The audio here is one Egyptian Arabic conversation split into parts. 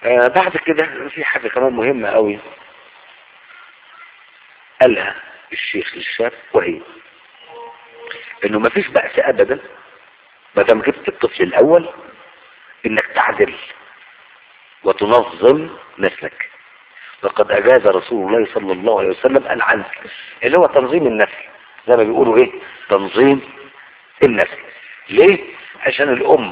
آه بعد كده في حاجة كمان مهمة قوي قالها الشيخ للشاب وهي انه ما فيش بأس ابدا ما دام جبت الطفل الاول انك تعدل وتنظم نسلك وقد اجاز رسول الله صلى الله عليه وسلم العزل اللي هو تنظيم النسل زي ما بيقولوا ايه تنظيم النسل ليه عشان الام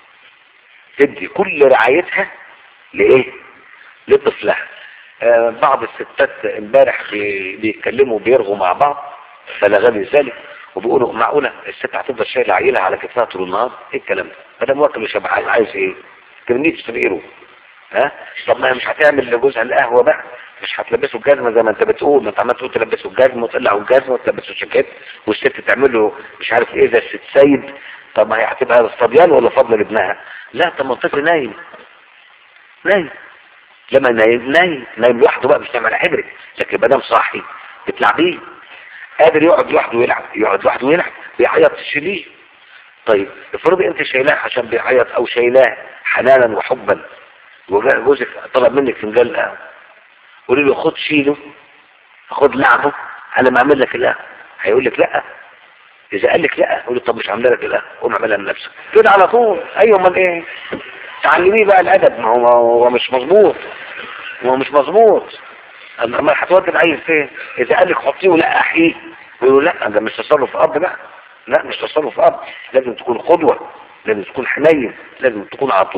تدي كل رعايتها لايه لطفلها آه بعض الستات امبارح بي- بيتكلموا بيرغوا مع بعض بلغني ذلك وبيقولوا معقوله الست هتفضل شايله عيلها على كتفها طول النهار ايه الكلام ده ما دام واكل وشبعان عايز ايه كمنيش تفقيره ها طب ما هي مش هتعمل لجوزها القهوه بقى مش هتلبسه الجزمه زي ما انت بتقول ما انت عمال تقول تلبسه الجزمه وتقلعه الجزمه وتلبسه الجاكيت والست تعمل له مش عارف ايه زي الست سيد طب ما هي هتبقى صبيان ولا فضل لابنها لا طب ما الطفل نايم نايم لما نايم نايم نايم لوحده بقى مش نايم على حبرك لكن ما دام صاحي بتلعبيه قادر يقعد لوحده ويلعب يقعد لوحده ويلعب بيعيط تشيليه طيب افرضي انت شايلاه عشان بيعيط او شايلاه حنانا وحبا وجاء جوزك طلب منك فنجان قهوه قولي له خد شيله خد لعبه على ما اعمل لك القهوه هيقول لك لا اذا قال لك لا قول له طب مش عامله لك القهوه قوم اعملها لنفسك كده على طول ايوه امال ايه تعلميه بقى الادب ما هو هو مش مظبوط هو مش مظبوط اما أما هتودي العيل فين اذا قال لك حطيه ولا احيه يقول له لا ده مش تصرف اب لا لا مش تصرف اب لازم تكون قدوه لازم تكون حنين لازم تكون عطوف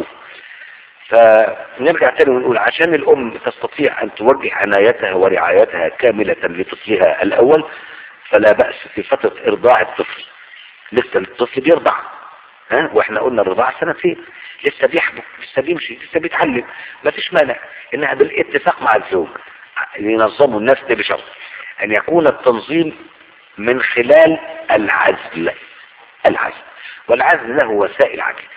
فنرجع تاني ونقول عشان الام تستطيع ان توجه عنايتها ورعايتها كاملة لطفلها الاول فلا بأس في فترة ارضاع الطفل لسه الطفل بيرضع ها واحنا قلنا الرضاعة سنتين لسه بيحبك لسه بيمشي لسه بيتعلم ما فيش مانع انها بالاتفاق مع الزوج ينظموا الناس دي بشرط ان يكون التنظيم من خلال العزل العزل والعزل له وسائل عديدة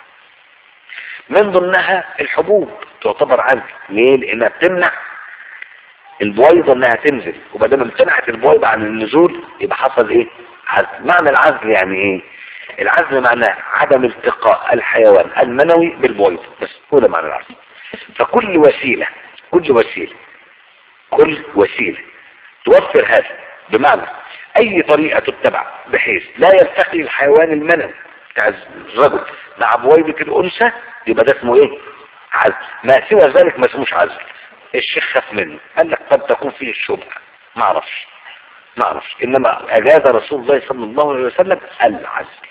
من ضمنها الحبوب تعتبر عزل ليه لانها بتمنع البويضة انها تنزل وبدل امتنعت البويضة عن النزول يبقى حصل ايه عزل معنى العزل يعني ايه العزل معناه عدم التقاء الحيوان المنوي بالبويضة بس هو ده معنى العزل فكل وسيلة كل وسيلة كل وسيلة توفر هذا بمعنى اي طريقة تتبع بحيث لا يلتقي الحيوان المنوي بتاع الرجل مع بويضة الانثى يبقى ده اسمه ايه عزل ما سوى ذلك ما اسموش عزل الشيخ خاف منه قال لك قد تكون فيه الشبهة ما اعرفش ما اعرفش انما اجاز رسول الله صلى الله عليه وسلم العزل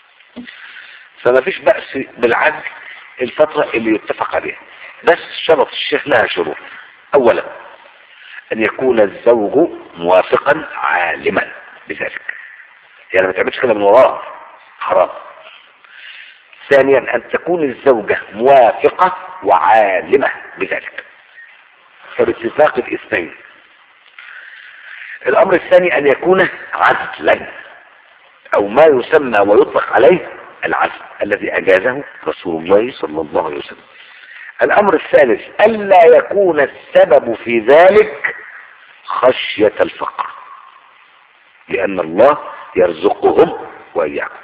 فما فيش بأس بالعزل الفترة اللي يتفق عليها بس شرط الشيخ لها شروط اولا ان يكون الزوج موافقا عالما بذلك يعني ما تعملش كده من وراه حرام ثانيا ان تكون الزوجة موافقة وعالمة بذلك فباتفاق الاثنين الامر الثاني ان يكون عزلا او ما يسمى ويطلق عليه العزل الذي اجازه رسول الله صلى الله عليه وسلم الامر الثالث الا يكون السبب في ذلك خشية الفقر لان الله يرزقهم واياكم